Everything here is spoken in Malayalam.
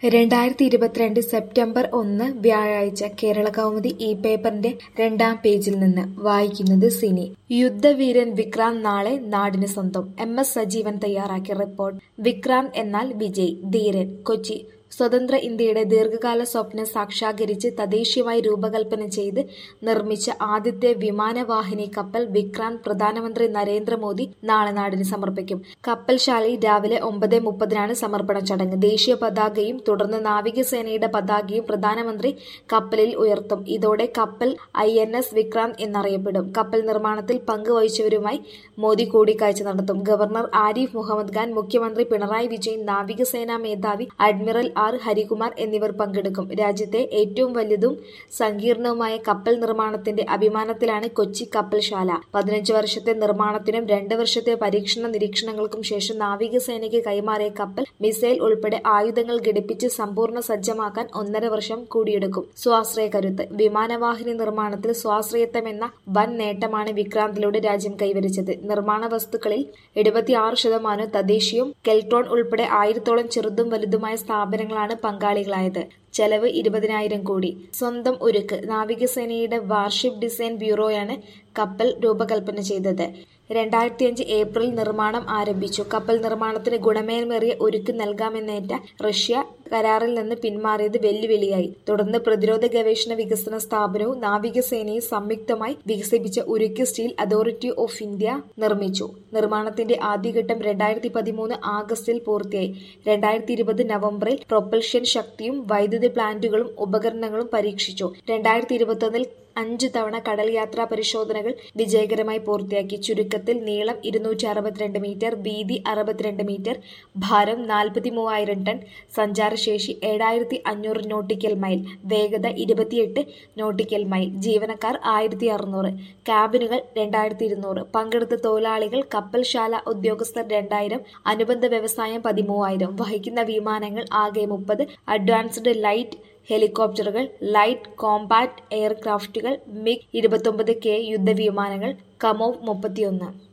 രണ്ടായിരത്തി ഇരുപത്തിരണ്ട് സെപ്റ്റംബർ ഒന്ന് വ്യാഴാഴ്ച കേരളകൗമുദി ഈ പേപ്പറിന്റെ രണ്ടാം പേജിൽ നിന്ന് വായിക്കുന്നത് സിനി യുദ്ധവീരൻ വിക്രാന്ത് നാളെ നാടിന് സ്വന്തം എം എസ് സജീവൻ തയ്യാറാക്കിയ റിപ്പോർട്ട് വിക്രാന്ത് എന്നാൽ വിജയ് ധീരൻ കൊച്ചി സ്വതന്ത്ര ഇന്ത്യയുടെ ദീർഘകാല സ്വപ്നം സാക്ഷാത്കരിച്ച് തദ്ദേശീയമായി രൂപകൽപ്പന ചെയ്ത് നിർമ്മിച്ച ആദ്യത്തെ വിമാനവാഹിനി കപ്പൽ വിക്രാന്ത് പ്രധാനമന്ത്രി നരേന്ദ്രമോദി നാളെ നാടിന് സമർപ്പിക്കും കപ്പൽശാലയിൽ രാവിലെ ഒമ്പത് മുപ്പതിനാണ് സമർപ്പണ ചടങ്ങ് ദേശീയ പതാകയും തുടർന്ന് നാവികസേനയുടെ പതാകയും പ്രധാനമന്ത്രി കപ്പലിൽ ഉയർത്തും ഇതോടെ കപ്പൽ ഐ എൻ എസ് വിക്രാന്ത് എന്നറിയപ്പെടും കപ്പൽ നിർമ്മാണത്തിൽ പങ്കുവഹിച്ചവരുമായി മോദി കൂടിക്കാഴ്ച നടത്തും ഗവർണർ ആരിഫ് മുഹമ്മദ് ഖാൻ മുഖ്യമന്ത്രി പിണറായി വിജയൻ നാവികസേനാ മേധാവി അഡ്മിറൽ ആർ ഹരികുമാർ എന്നിവർ പങ്കെടുക്കും രാജ്യത്തെ ഏറ്റവും വലുതും സങ്കീർണവുമായ കപ്പൽ നിർമ്മാണത്തിന്റെ അഭിമാനത്തിലാണ് കൊച്ചി കപ്പൽശാല പതിനഞ്ച് വർഷത്തെ നിർമ്മാണത്തിനും രണ്ട് വർഷത്തെ പരീക്ഷണ നിരീക്ഷണങ്ങൾക്കും ശേഷം നാവികസേനയ്ക്ക് കൈമാറിയ കപ്പൽ മിസൈൽ ഉൾപ്പെടെ ആയുധങ്ങൾ ഘടിപ്പിച്ച് സമ്പൂർണ്ണ സജ്ജമാക്കാൻ ഒന്നര വർഷം കൂടിയെടുക്കും സ്വാശ്രയ കരുത്ത് വിമാനവാഹിനി നിർമ്മാണത്തിൽ സ്വാശ്രയത്വം എന്ന വൻ നേട്ടമാണ് വിക്രാന്തിലൂടെ രാജ്യം കൈവരിച്ചത് നിർമ്മാണ വസ്തുക്കളിൽ എഴുപത്തിയാറ് ശതമാനം തദ്ദേശീയവും കെൽട്രോൺ ഉൾപ്പെടെ ആയിരത്തോളം ചെറുതും വലുതുമായ സ്ഥാപനങ്ങളാണ് പങ്കാളികളായത് ചെലവ് ഇരുപതിനായിരം കോടി സ്വന്തം ഉരുക്ക് നാവികസേനയുടെ വാർഷിപ്പ് ഡിസൈൻ ബ്യൂറോയാണ് കപ്പൽ രൂപകൽപ്പന ചെയ്തത് രണ്ടായിരത്തിയഞ്ച് ഏപ്രിൽ നിർമ്മാണം ആരംഭിച്ചു കപ്പൽ നിർമ്മാണത്തിന് ഗുണമേന്മേറിയ ഒരുക്ക് നൽകാമെന്നേറ്റ റഷ്യ കരാറിൽ നിന്ന് പിന്മാറിയത് വെല്ലുവിളിയായി തുടർന്ന് പ്രതിരോധ ഗവേഷണ വികസന സ്ഥാപനവും നാവികസേനയും സംയുക്തമായി വികസിപ്പിച്ച ഉരുക്ക് സ്റ്റീൽ അതോറിറ്റി ഓഫ് ഇന്ത്യ നിർമ്മിച്ചു നിർമ്മാണത്തിന്റെ ആദ്യഘട്ടം രണ്ടായിരത്തി പതിമൂന്ന് ആഗസ്റ്റിൽ പൂർത്തിയായി രണ്ടായിരത്തി ഇരുപത് നവംബറിൽ പ്രൊപ്പൽഷൻ ശക്തിയും വൈദ്യുതി പ്ലാന്റുകളും ഉപകരണങ്ങളും പരീക്ഷിച്ചു രണ്ടായിരത്തി ഇരുപത്തൊന്നിൽ അഞ്ചു തവണ കടൽ യാത്രാ പരിശോധനകൾ വിജയകരമായി പൂർത്തിയാക്കി ചുരുക്കത്തിൽ നീളം ഇരുന്നൂറ്റി അറുപത്തിരണ്ട് മീറ്റർ വീതി അറുപത്തിരണ്ട് മീറ്റർ ഭാരം നാൽപ്പത്തി മൂവായിരം ടൺ സഞ്ചാരശേഷി ഏഴായിരത്തി അഞ്ഞൂറ് നോട്ടിക്കൽ മൈൽ വേഗത ഇരുപത്തിയെട്ട് നോട്ടിക്കൽ മൈൽ ജീവനക്കാർ ആയിരത്തി അറുന്നൂറ് ക്യാബിനുകൾ രണ്ടായിരത്തി ഇരുന്നൂറ് പങ്കെടുത്ത തൊഴിലാളികൾ കപ്പൽശാല ഉദ്യോഗസ്ഥർ രണ്ടായിരം അനുബന്ധ വ്യവസായം പതിമൂവായിരം വഹിക്കുന്ന വിമാനങ്ങൾ ആകെ മുപ്പത് അഡ്വാൻസ്ഡ് ലൈറ്റ് ഹെലികോപ്റ്ററുകൾ ലൈറ്റ് കോമ്പാക്ട് എയർക്രാഫ്റ്റുകൾ മിഗ് ഇരുപത്തൊമ്പത് കെ യുദ്ധവിമാനങ്ങൾ കമോവ് മുപ്പത്തിയൊന്ന്